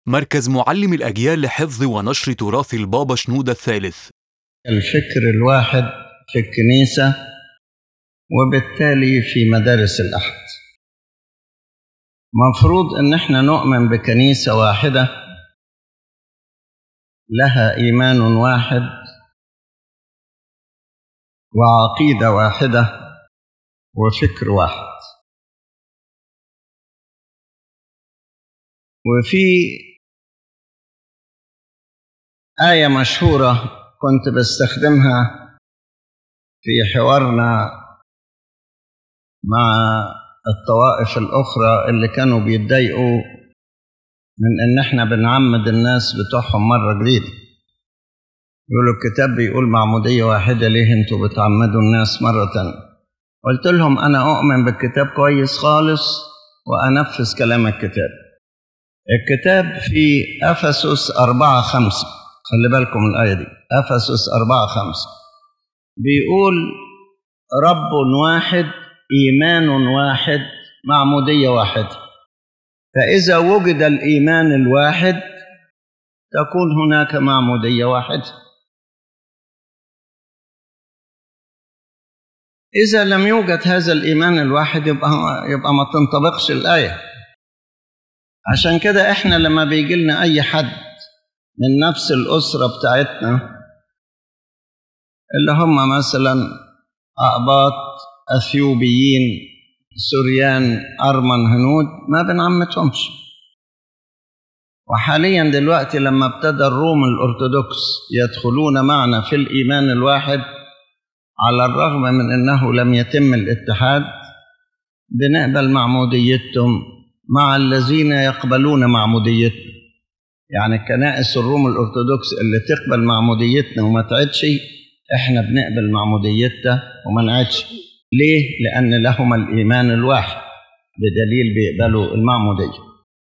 مركز معلم الأجيال لحفظ ونشر تراث البابا شنودة الثالث الفكر الواحد في الكنيسة وبالتالي في مدارس الأحد مفروض أن احنا نؤمن بكنيسة واحدة لها إيمان واحد وعقيدة واحدة وفكر واحد وفي آية مشهورة كنت بستخدمها في حوارنا مع الطوائف الأخرى اللي كانوا بيتضايقوا من إن إحنا بنعمد الناس بتوعهم مرة جديدة يقولوا الكتاب بيقول معمودية واحدة ليه انتوا بتعمدوا الناس مرة تانية قلت لهم أنا أؤمن بالكتاب كويس خالص وأنفذ كلام الكتاب الكتاب في أفسس أربعة خمسة خلي بالكم من الآية دي أفسس أربعة خمسة بيقول رب واحد إيمان واحد معمودية واحدة فإذا وجد الإيمان الواحد تكون هناك معمودية واحدة إذا لم يوجد هذا الإيمان الواحد يبقى يبقى ما تنطبقش الآية عشان كده إحنا لما بيجي لنا أي حد من نفس الأسرة بتاعتنا اللي هم مثلا أقباط أثيوبيين سوريان أرمن هنود ما بنعمتهمش وحاليا دلوقتي لما ابتدى الروم الأرثوذكس يدخلون معنا في الإيمان الواحد على الرغم من أنه لم يتم الاتحاد بنقبل معموديتهم مع الذين يقبلون معموديتنا يعني الكنائس الروم الأرثوذكس اللي تقبل معموديتنا وما تعدش احنا بنقبل معموديتها وما نعدش ليه؟ لأن لهما الإيمان الواحد بدليل بيقبلوا المعمودية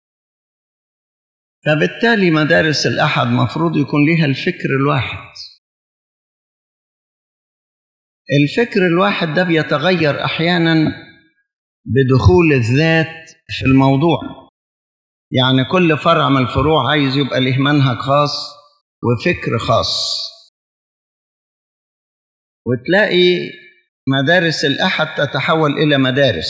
فبالتالي مدارس الأحد مفروض يكون لها الفكر الواحد الفكر الواحد ده بيتغير أحيانا بدخول الذات في الموضوع يعني كل فرع من الفروع عايز يبقى له منهج خاص وفكر خاص وتلاقي مدارس الأحد تتحول إلى مدارس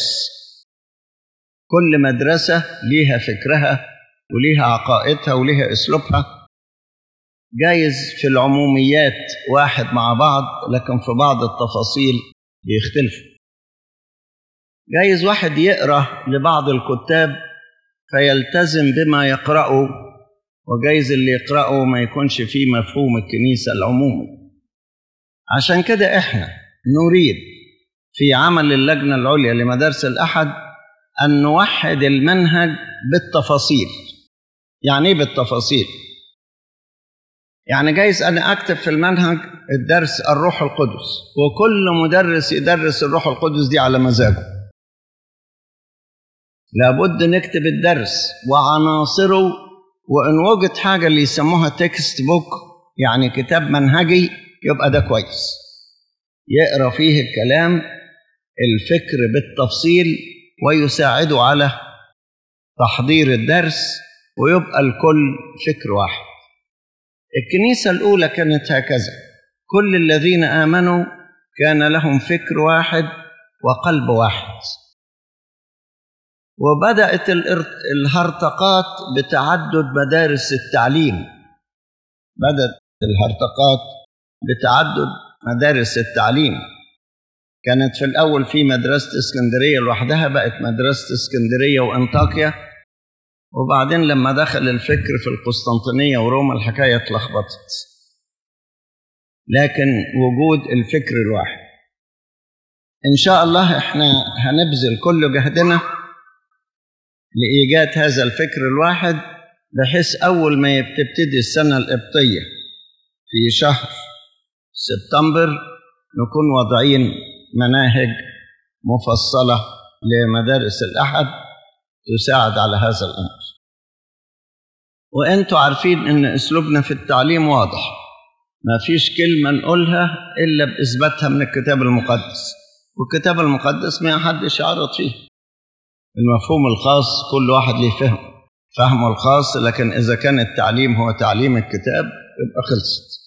كل مدرسة ليها فكرها وليها عقائدها وليها أسلوبها جايز في العموميات واحد مع بعض لكن في بعض التفاصيل بيختلفوا جايز واحد يقرأ لبعض الكتاب فيلتزم بما يقرأه وجايز اللي يقرأه ما يكونش فيه مفهوم الكنيسة العمومي عشان كده احنا نريد في عمل اللجنة العليا لمدارس الأحد أن نوحد المنهج بالتفاصيل يعني إيه بالتفاصيل؟ يعني جايز أنا أكتب في المنهج الدرس الروح القدس وكل مدرس يدرس الروح القدس دي على مزاجه لابد نكتب الدرس وعناصره وإن وجد حاجة اللي يسموها تكست بوك يعني كتاب منهجي يبقى ده كويس يقرا فيه الكلام الفكر بالتفصيل ويساعده على تحضير الدرس ويبقى الكل فكر واحد الكنيسة الأولى كانت هكذا كل الذين آمنوا كان لهم فكر واحد وقلب واحد وبدأت الهرطقات بتعدد مدارس التعليم بدأت الهرطقات بتعدد مدارس التعليم كانت في الأول في مدرسة اسكندرية لوحدها بقت مدرسة اسكندرية وأنطاكيا وبعدين لما دخل الفكر في القسطنطينية وروما الحكاية اتلخبطت لكن وجود الفكر الواحد إن شاء الله إحنا هنبذل كل جهدنا لإيجاد هذا الفكر الواحد بحيث أول ما تبتدي السنة القبطية في شهر سبتمبر نكون واضعين مناهج مفصلة لمدارس الأحد تساعد على هذا الأمر وأنتوا عارفين أن أسلوبنا في التعليم واضح ما فيش كلمة نقولها إلا بإثباتها من الكتاب المقدس والكتاب المقدس ما حدش يعرض فيه المفهوم الخاص كل واحد ليه فهم فهمه الخاص لكن إذا كان التعليم هو تعليم الكتاب يبقى خلصت